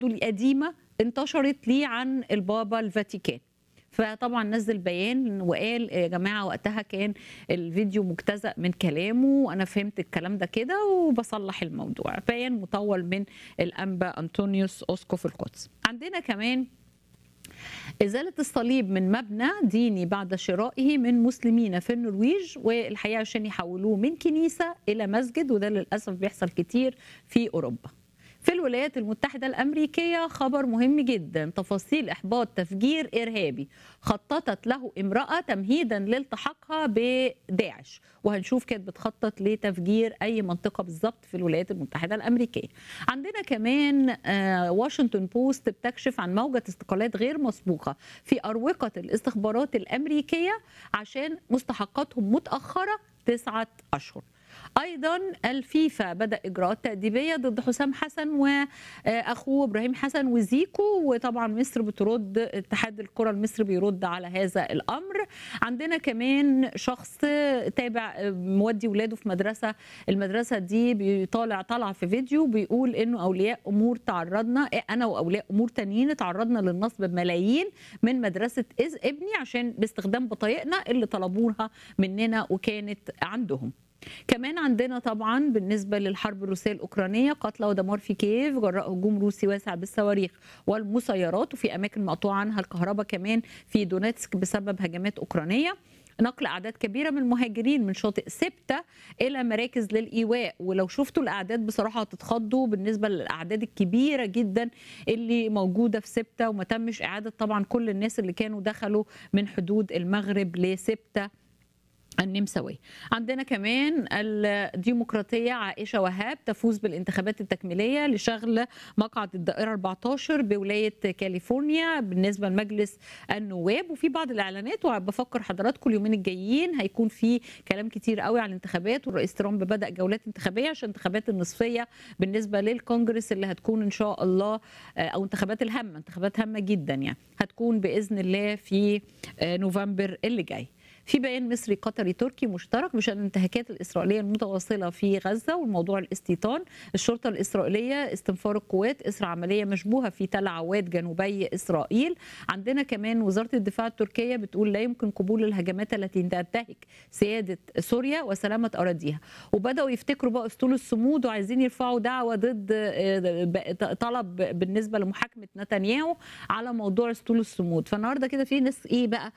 القديمه انتشرت ليه عن البابا الفاتيكان فطبعا نزل بيان وقال يا جماعه وقتها كان الفيديو مجتزأ من كلامه وانا فهمت الكلام ده كده وبصلح الموضوع بيان مطول من الانبا انطونيوس اسقف القدس عندنا كمان إزالة الصليب من مبنى ديني بعد شرائه من مسلمين في النرويج والحقيقة عشان يحولوه من كنيسة إلى مسجد وده للأسف بيحصل كتير في أوروبا في الولايات المتحدة الأمريكية خبر مهم جدا تفاصيل إحباط تفجير إرهابي خططت له امرأة تمهيدا لالتحاقها بداعش وهنشوف كانت بتخطط لتفجير أي منطقة بالظبط في الولايات المتحدة الأمريكية عندنا كمان واشنطن بوست بتكشف عن موجة استقالات غير مسبوقة في أروقة الاستخبارات الأمريكية عشان مستحقاتهم متأخرة تسعة أشهر ايضا الفيفا بدا اجراءات تاديبيه ضد حسام حسن واخوه ابراهيم حسن وزيكو وطبعا مصر بترد اتحاد الكره المصري بيرد على هذا الامر عندنا كمان شخص تابع مودي ولاده في مدرسه المدرسه دي بيطالع طالع في فيديو بيقول انه اولياء امور تعرضنا انا واولياء امور تانيين تعرضنا للنصب بملايين من مدرسه ابني عشان باستخدام بطايقنا اللي طلبوها مننا وكانت عندهم كمان عندنا طبعا بالنسبه للحرب الروسيه الاوكرانيه قتلى ودمار في كييف جراء هجوم روسي واسع بالصواريخ والمسيرات وفي اماكن مقطوع عنها الكهرباء كمان في دونيتسك بسبب هجمات اوكرانيه نقل اعداد كبيره من المهاجرين من شاطئ سبته الى مراكز للايواء ولو شفتوا الاعداد بصراحه هتتخضوا بالنسبه للاعداد الكبيره جدا اللي موجوده في سبته وما تمش اعاده طبعا كل الناس اللي كانوا دخلوا من حدود المغرب لسبته النمساوية عندنا كمان الديمقراطية عائشة وهاب تفوز بالانتخابات التكميلية لشغل مقعد الدائرة 14 بولاية كاليفورنيا بالنسبة لمجلس النواب وفي بعض الإعلانات وبفكر حضراتكم اليومين الجايين هيكون في كلام كتير قوي عن الانتخابات والرئيس ترامب بدأ جولات انتخابية عشان انتخابات النصفية بالنسبة للكونجرس اللي هتكون إن شاء الله أو انتخابات الهامة انتخابات هامة جدا يعني هتكون بإذن الله في نوفمبر اللي جاي في بيان مصري قطري تركي مشترك بشان الانتهاكات الاسرائيليه المتواصله في غزه والموضوع الاستيطان الشرطه الاسرائيليه استنفار القوات اسر عمليه مشبوهه في تل عواد جنوبي اسرائيل عندنا كمان وزاره الدفاع التركيه بتقول لا يمكن قبول الهجمات التي تنتهك سياده سوريا وسلامه اراضيها وبداوا يفتكروا بقى اسطول الصمود وعايزين يرفعوا دعوه ضد طلب بالنسبه لمحاكمه نتنياهو على موضوع اسطول الصمود فالنهارده كده في ناس ايه بقى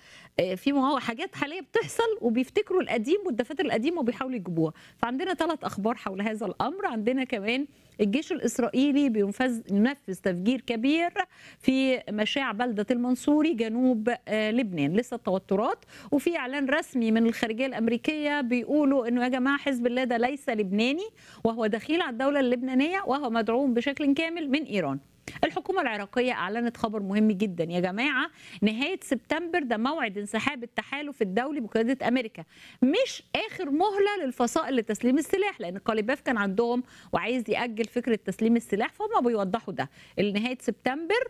في حاجات حاليا بتحصل وبيفتكروا القديم والدفاتر القديمه وبيحاولوا يجيبوها فعندنا ثلاث اخبار حول هذا الامر عندنا كمان الجيش الاسرائيلي بينفذ ينفذ تفجير كبير في مشاع بلده المنصوري جنوب لبنان لسه التوترات وفي اعلان رسمي من الخارجيه الامريكيه بيقولوا انه يا جماعه حزب الله ده ليس لبناني وهو دخيل على الدوله اللبنانيه وهو مدعوم بشكل كامل من ايران الحكومة العراقية أعلنت خبر مهم جدا يا جماعة نهاية سبتمبر ده موعد انسحاب التحالف الدولي بقيادة أمريكا مش آخر مهلة للفصائل لتسليم السلاح لأن قاليباف كان عندهم وعايز يأجل فكرة تسليم السلاح فهم بيوضحوا ده لنهاية سبتمبر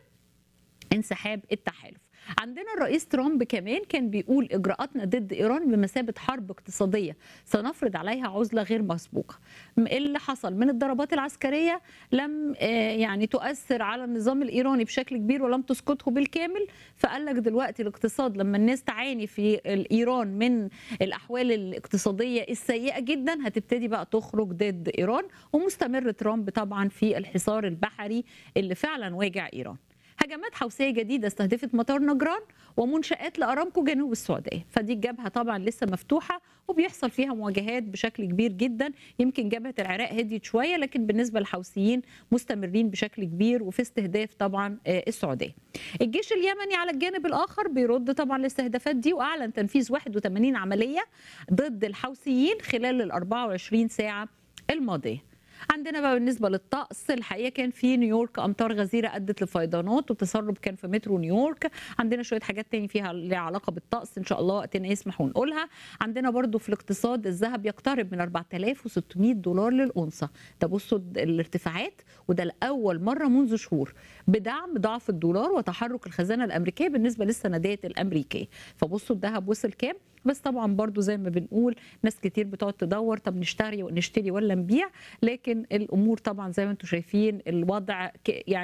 انسحاب التحالف عندنا الرئيس ترامب كمان كان بيقول اجراءاتنا ضد ايران بمثابه حرب اقتصاديه سنفرض عليها عزله غير مسبوقه اللي حصل من الضربات العسكريه لم يعني تؤثر على النظام الايراني بشكل كبير ولم تسقطه بالكامل فقال لك دلوقتي الاقتصاد لما الناس تعاني في ايران من الاحوال الاقتصاديه السيئه جدا هتبتدي بقى تخرج ضد ايران ومستمر ترامب طبعا في الحصار البحري اللي فعلا واجع ايران هجمات حوثيه جديده استهدفت مطار نجران ومنشات لارامكو جنوب السعوديه فدي الجبهه طبعا لسه مفتوحه وبيحصل فيها مواجهات بشكل كبير جدا يمكن جبهه العراق هديت شويه لكن بالنسبه للحوثيين مستمرين بشكل كبير وفي استهداف طبعا السعوديه الجيش اليمني على الجانب الاخر بيرد طبعا الاستهدافات دي واعلن تنفيذ 81 عمليه ضد الحوثيين خلال ال 24 ساعه الماضيه عندنا بقى بالنسبه للطقس الحقيقه كان في نيويورك امطار غزيره ادت لفيضانات وتسرب كان في مترو نيويورك عندنا شويه حاجات تاني فيها ليها علاقه بالطقس ان شاء الله وقتنا يسمح ونقولها عندنا برضو في الاقتصاد الذهب يقترب من 4600 دولار للأونصة ده بصوا الارتفاعات وده لاول مره منذ شهور بدعم ضعف الدولار وتحرك الخزانه الامريكيه بالنسبه للسندات الامريكيه فبصوا الذهب وصل كام بس طبعا برضو زي ما بنقول ناس كتير بتقعد تدور طب نشتري نشتري ولا نبيع لكن الامور طبعا زي ما انتم شايفين الوضع يعني